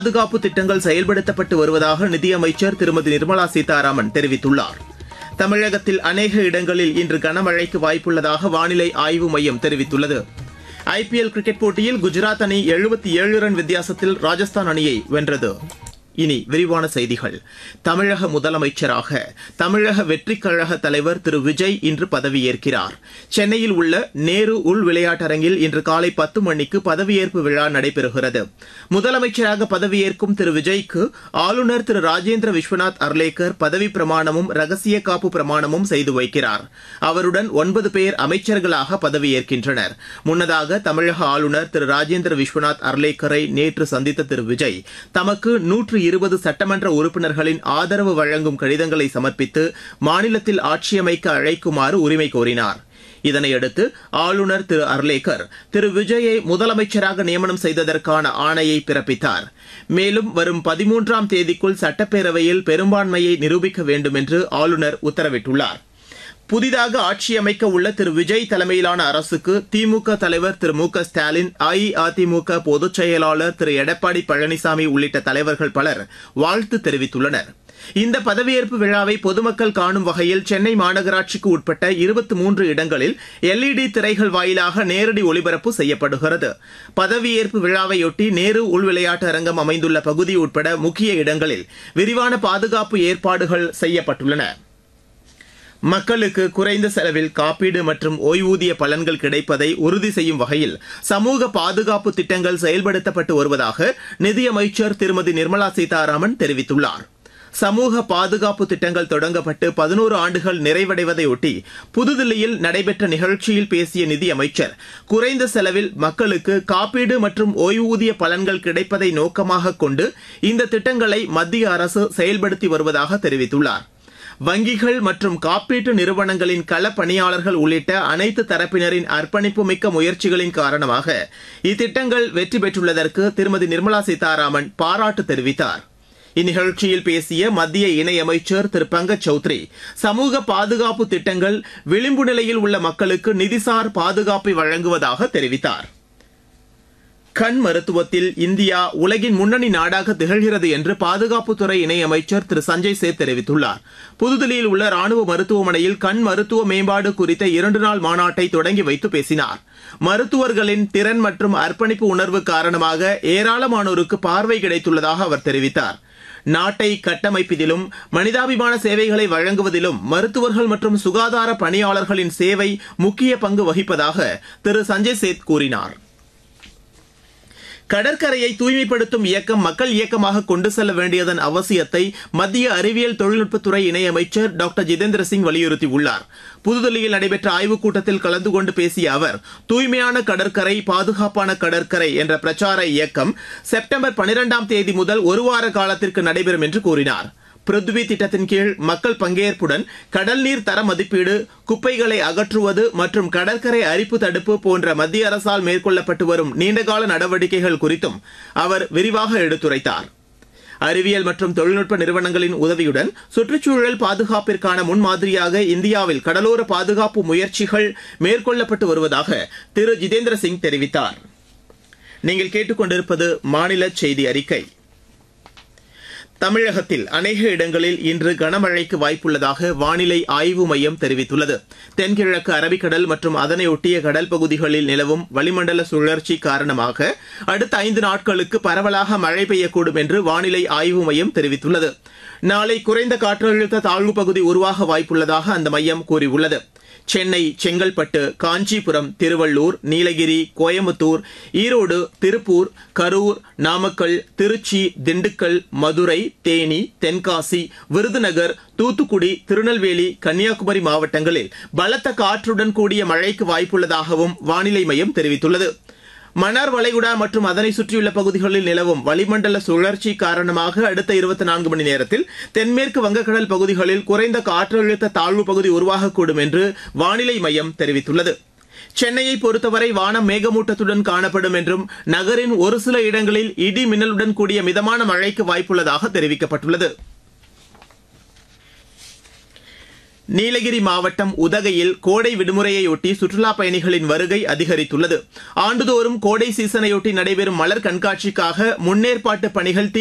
பாதுகாப்பு திட்டங்கள் செயல்படுத்தப்பட்டு வருவதாக நிதியமைச்சர் திருமதி நிர்மலா சீதாராமன் தெரிவித்துள்ளார் தமிழகத்தில் அநேக இடங்களில் இன்று கனமழைக்கு வாய்ப்புள்ளதாக வானிலை ஆய்வு மையம் தெரிவித்துள்ளது ஐபிஎல் கிரிக்கெட் போட்டியில் குஜராத் அணி 77 ரன் வித்தியாசத்தில் ராஜஸ்தான் அணியை வென்றது இனி விரிவான செய்திகள் தமிழக முதலமைச்சராக தமிழக வெற்றிக் கழக தலைவர் திரு விஜய் இன்று பதவியேற்கிறார் சென்னையில் உள்ள நேரு உள் விளையாட்டரங்கில் இன்று காலை பத்து மணிக்கு பதவியேற்பு விழா நடைபெறுகிறது முதலமைச்சராக பதவியேற்கும் திரு விஜய்க்கு ஆளுநர் திரு ராஜேந்திர விஸ்வநாத் அர்லேக்கர் பதவி பிரமாணமும் ரகசிய காப்பு பிரமாணமும் செய்து வைக்கிறார் அவருடன் ஒன்பது பேர் அமைச்சர்களாக பதவியேற்கின்றனர் முன்னதாக தமிழக ஆளுநர் திரு ராஜேந்திர விஸ்வநாத் அர்லேக்கரை நேற்று சந்தித்த திரு விஜய் தமக்கு நூற்று இருபது சட்டமன்ற உறுப்பினர்களின் ஆதரவு வழங்கும் கடிதங்களை சமர்ப்பித்து மாநிலத்தில் ஆட்சியமைக்க அழைக்குமாறு உரிமை கோரினார் இதனையடுத்து ஆளுநர் திரு அர்லேக்கர் திரு விஜயை முதலமைச்சராக நியமனம் செய்ததற்கான ஆணையை பிறப்பித்தார் மேலும் வரும் பதிமூன்றாம் தேதிக்குள் சட்டப்பேரவையில் பெரும்பான்மையை நிரூபிக்க வேண்டும் என்று ஆளுநர் உத்தரவிட்டுள்ளார் புதிதாக ஆட்சி அமைக்க உள்ள திரு விஜய் தலைமையிலான அரசுக்கு திமுக தலைவர் திரு மு க ஸ்டாலின் அஇஅதிமுக பொதுச் செயலாளர் திரு எடப்பாடி பழனிசாமி உள்ளிட்ட தலைவர்கள் பலர் வாழ்த்து தெரிவித்துள்ளனர் இந்த பதவியேற்பு விழாவை பொதுமக்கள் காணும் வகையில் சென்னை மாநகராட்சிக்கு உட்பட்ட இருபத்தி மூன்று இடங்களில் எல்இடி திரைகள் வாயிலாக நேரடி ஒளிபரப்பு செய்யப்படுகிறது பதவியேற்பு விழாவையொட்டி நேரு உள் விளையாட்டு அரங்கம் அமைந்துள்ள பகுதி உட்பட முக்கிய இடங்களில் விரிவான பாதுகாப்பு ஏற்பாடுகள் செய்யப்பட்டுள்ளன மக்களுக்கு குறைந்த செலவில் காப்பீடு மற்றும் ஓய்வூதிய பலன்கள் கிடைப்பதை உறுதி செய்யும் வகையில் சமூக பாதுகாப்பு திட்டங்கள் செயல்படுத்தப்பட்டு வருவதாக நிதியமைச்சர் திருமதி நிர்மலா சீதாராமன் தெரிவித்துள்ளார் சமூக பாதுகாப்பு திட்டங்கள் தொடங்கப்பட்டு பதினோரு ஆண்டுகள் நிறைவடைவதையொட்டி புதுதில்லியில் நடைபெற்ற நிகழ்ச்சியில் பேசிய நிதியமைச்சர் குறைந்த செலவில் மக்களுக்கு காப்பீடு மற்றும் ஓய்வூதிய பலன்கள் கிடைப்பதை நோக்கமாக கொண்டு இந்த திட்டங்களை மத்திய அரசு செயல்படுத்தி வருவதாக தெரிவித்துள்ளார் வங்கிகள் மற்றும் காப்பீட்டு நிறுவனங்களின் கள பணியாளர்கள் உள்ளிட்ட அனைத்து தரப்பினரின் அர்ப்பணிப்பு மிக்க முயற்சிகளின் காரணமாக இத்திட்டங்கள் வெற்றி பெற்றுள்ளதற்கு திருமதி நிர்மலா சீதாராமன் பாராட்டு தெரிவித்தார் இந்நிகழ்ச்சியில் பேசிய மத்திய இணையமைச்சர் திரு பங்கஜ் சௌத்ரி சமூக பாதுகாப்பு திட்டங்கள் விளிம்பு நிலையில் உள்ள மக்களுக்கு நிதிசார் பாதுகாப்பை வழங்குவதாக தெரிவித்தார் கண் மருத்துவத்தில் இந்தியா உலகின் முன்னணி நாடாக திகழ்கிறது என்று பாதுகாப்புத்துறை இணையமைச்சர் திரு சஞ்சய் சேத் தெரிவித்துள்ளார் புதுதில்லியில் உள்ள ராணுவ மருத்துவமனையில் கண் மருத்துவ மேம்பாடு குறித்த இரண்டு நாள் மாநாட்டை தொடங்கி வைத்து பேசினார் மருத்துவர்களின் திறன் மற்றும் அர்ப்பணிப்பு உணர்வு காரணமாக ஏராளமானோருக்கு பார்வை கிடைத்துள்ளதாக அவர் தெரிவித்தார் நாட்டை கட்டமைப்பதிலும் மனிதாபிமான சேவைகளை வழங்குவதிலும் மருத்துவர்கள் மற்றும் சுகாதார பணியாளர்களின் சேவை முக்கிய பங்கு வகிப்பதாக திரு சஞ்சய் சேத் கூறினார் கடற்கரையை தூய்மைப்படுத்தும் இயக்கம் மக்கள் இயக்கமாக கொண்டு செல்ல வேண்டியதன் அவசியத்தை மத்திய அறிவியல் தொழில்நுட்பத்துறை இணையமைச்சர் டாக்டர் ஜிதேந்திர சிங் வலியுறுத்தியுள்ளார் புதுதில்லியில் நடைபெற்ற ஆய்வுக் கூட்டத்தில் கலந்து கொண்டு பேசிய அவர் தூய்மையான கடற்கரை பாதுகாப்பான கடற்கரை என்ற பிரச்சார இயக்கம் செப்டம்பர் பனிரெண்டாம் தேதி முதல் ஒரு வார காலத்திற்கு நடைபெறும் என்று கூறினார் பிருத்வி திட்டத்தின் கீழ் மக்கள் பங்கேற்புடன் கடல் நீர் தர மதிப்பீடு குப்பைகளை அகற்றுவது மற்றும் கடற்கரை அரிப்பு தடுப்பு போன்ற மத்திய அரசால் மேற்கொள்ளப்பட்டு வரும் நீண்டகால நடவடிக்கைகள் குறித்தும் அவர் விரிவாக எடுத்துரைத்தார் அறிவியல் மற்றும் தொழில்நுட்ப நிறுவனங்களின் உதவியுடன் சுற்றுச்சூழல் பாதுகாப்பிற்கான முன்மாதிரியாக இந்தியாவில் கடலோர பாதுகாப்பு முயற்சிகள் மேற்கொள்ளப்பட்டு வருவதாக திரு ஜிதேந்திர சிங் தெரிவித்தார் நீங்கள் கேட்டுக்கொண்டிருப்பது மாநில செய்தி அறிக்கை தமிழகத்தில் அநேக இடங்களில் இன்று கனமழைக்கு வாய்ப்புள்ளதாக வானிலை ஆய்வு மையம் தெரிவித்துள்ளது தென்கிழக்கு அரபிக்கடல் மற்றும் அதனை ஒட்டிய கடல் பகுதிகளில் நிலவும் வளிமண்டல சுழற்சி காரணமாக அடுத்த ஐந்து நாட்களுக்கு பரவலாக மழை பெய்யக்கூடும் என்று வானிலை ஆய்வு மையம் தெரிவித்துள்ளது நாளை குறைந்த காற்றழுத்த தாழ்வு பகுதி உருவாக வாய்ப்புள்ளதாக அந்த மையம் கூறியுள்ளது சென்னை செங்கல்பட்டு காஞ்சிபுரம் திருவள்ளூர் நீலகிரி கோயம்புத்தூர் ஈரோடு திருப்பூர் கரூர் நாமக்கல் திருச்சி திண்டுக்கல் மதுரை தேனி தென்காசி விருதுநகர் தூத்துக்குடி திருநெல்வேலி கன்னியாகுமரி மாவட்டங்களில் பலத்த காற்றுடன் கூடிய மழைக்கு வாய்ப்புள்ளதாகவும் வானிலை மையம் தெரிவித்துள்ளது மன்னார் வளைகுடா மற்றும் அதனை சுற்றியுள்ள பகுதிகளில் நிலவும் வளிமண்டல சுழற்சி காரணமாக அடுத்த இருபத்தி நான்கு மணி நேரத்தில் தென்மேற்கு வங்கக்கடல் பகுதிகளில் குறைந்த காற்றழுத்த தாழ்வு பகுதி உருவாகக்கூடும் என்று வானிலை மையம் தெரிவித்துள்ளது சென்னையை பொறுத்தவரை வானம் மேகமூட்டத்துடன் காணப்படும் என்றும் நகரின் ஒரு சில இடங்களில் இடி மின்னலுடன் கூடிய மிதமான மழைக்கு வாய்ப்புள்ளதாக தெரிவிக்கப்பட்டுள்ளது நீலகிரி மாவட்டம் உதகையில் கோடை விடுமுறையொட்டி சுற்றுலாப் பயணிகளின் வருகை அதிகரித்துள்ளது ஆண்டுதோறும் கோடை சீசனையொட்டி நடைபெறும் மலர் கண்காட்சிக்காக முன்னேற்பாட்டு பணிகள்